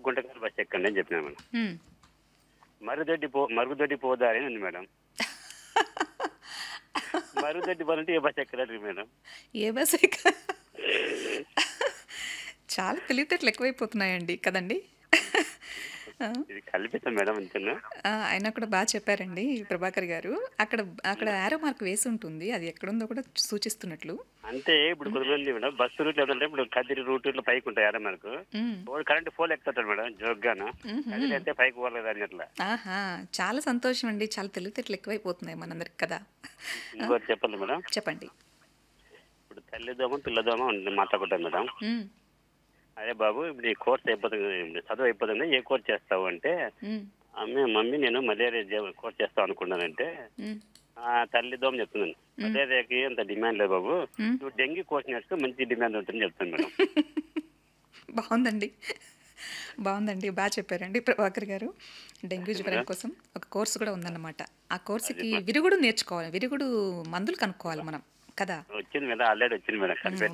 Guntakal bus ఎక్కండి అని చెప్పినా మేడం మ్మ్. మరుగుదొడ్డి పో మరుగుదొడ్డి పోదారి అని ఉంది మేడం మరుగుదొడ్డి పోవాలంటే ఏ బస్ ఎక్కలేదు మేడం ఏ బస్ ఎక్క చాలా తెలివితేటలు ఎక్కువైపోతున్నాయండి కదండి ఆ, ఇది కల్పిస్తాం మేడం అంతేనా ఆ, అయినా కూడా బాగా చెప్పారండి ప్రభాకర్ గారు అక్కడ అక్కడ యారో మార్క్ వేసి ఉంటుంది అది ఎక్కడుందో కూడా సూచిస్తున్నట్లు అంటే ఇప్పుడు కొంతమంది మేడం బస్సు రూట్ ఏంటంటే ఇప్పుడు కదిరి రూట్ ఇట్లా పైకి ఉంటాయి ఆడ మనకు మ్మ్. వాడు కరెంట్ ఫోన్ ఎక్కుతాడు మేడం జోగ్గాను కదిరి అంటే పైకి పోలేదు అని అట్లా ఆహా చాలా సంతోషం అండి చాలా తెలివితేటలు ఎక్కువైపోతున్నాయి మనందరికి కదా ఇంకోటి చెప్పండి మేడం చెప్పండి ఇప్పుడు తల్లిదోమ పిల్లదోమ ఉంది మాట్లాడుకుంటాం మేడం మ్మ్. అదే బాబు ఇప్పుడు ఈ కోర్స్ అయిపోతుంది ఇప్పుడు చదువు అయిపోతుంది ఏ కోర్స్ చేస్తావు అంటే మ్మ్. అమ్మే మమ్మీ నేను మలేరియా జే- కోర్స్ చేస్తావు అనుకున్నానంటే మ్మ్. ఆ తల్లి దోమ చెప్తున్నాను మలేరియాకి అంత డిమాండ్ లేదు బాబు మ్మ్. నువ్వు డెంగ్యూ కోర్స్ నేర్చుకో మంచి డిమాండ్ ఉంటుంది చెప్తాను మేడం బాగుందండి బాగుందండి బాగా చెప్పారండి ప్రభాకర్ గారు డెంగ్యూ జ్వరం కోసం ఒక కోర్సు కూడా ఉందన్నమాట ఆ కోర్సుకి విరుగుడు నేర్చుకోవాలి విరుగుడు మందులు కనుక్కోవాలి మనం కదా వచ్చింది మేడం ఆల్రెడీ వచ్చింది మేడం కలిపి